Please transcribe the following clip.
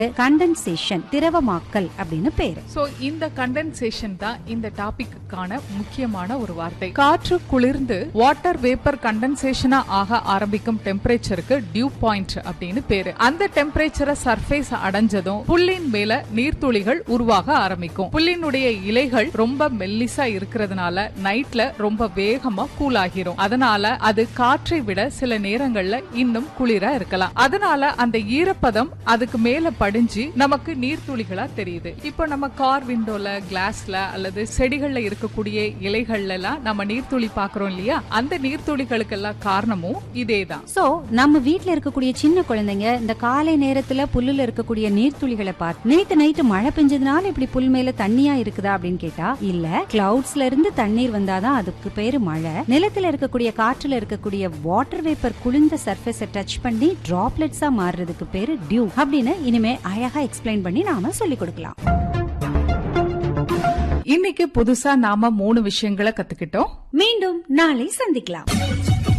condensation திரவமாக்கல் அப்படின்னு பேரு so இந்த கண்டென்சேஷன் தான் இந்த டாபிக்கான முக்கியமான ஒரு வார்த்தை காற்று குளிர்ந்து வாட்டர் வேப்பர் கண்டென்சேஷனா ஆக ஆரம்பிக்கும் டெம்பரேச்சருக்கு டியூ பாயிண்ட் அப்படின்னு பேரு அந்த டெம்பரேச்சரை சர்ஃபேஸ் அடைஞ்சதும் புல்லின் மேல நீர்த்துளிகள் உருவாக ஆரம்பிக்கும் புல்லினுடைய இலைகள் ரொம்ப மெல்லிசா இருக்கிறதுனால நைட்ல ரொம்ப வேகமா கூல் ஆகிரும் அதனால அது காற்றை விட சில நேரங்கள்ல இன்னும் குளிரா இருக்கலாம் அதனால அந்த ஈரப்பதம் அதுக்கு மேல படிஞ்சு நமக்கு நீர்த்துளிகளா தெரியுது இப்போ நம்ம கார் விண்டோல கிளாஸ்ல அல்லது செடிகள்ல இருக்கக்கூடிய இலைகள்ல எல்லாம் நம்ம நீர்த்துளி பாக்குறோம் இல்லையா அந்த நீர்த்துளிகளுக்கெல்லாம் காரணமும் இதேதான் சோ நம்ம வீட்ல இருக்கக்கூடிய சின்ன குழந்தைங்க இந்த காலை நேரத்துல புல்லுல இருக்கக்கூடிய நீர்த்துளிகளை பார்த்து நேத்து நைட்டு மழை பெஞ்சதுனால இப்படி புல் மேல தண்ணியா இருக்குதா அப்படின்னு கேட்டா இல்ல கிளவுட்ஸ்ல இருந்து தண்ணீர் வந்தாதான் அதுக்கு பேரு மழை நிலத்துல இருக்கக்கூடிய காற்றுல இருக்கக்கூடிய வாட்டர் வேப்பர் குளிர்ந்த சர்ஃபேஸ டச் பண்ணி டிராப்லெட்ஸா மாறுறதுக்கு பேரு டியூ அப்படின்னு இனிமே அழகா எக்ஸ்பிளைன் பண்ணி நாம சொல்லி கொடுக்கலாம் இன்னைக்கு புதுசா நாம மூணு விஷயங்களை கத்துக்கிட்டோம் மீண்டும் நாளை சந்திக்கலாம்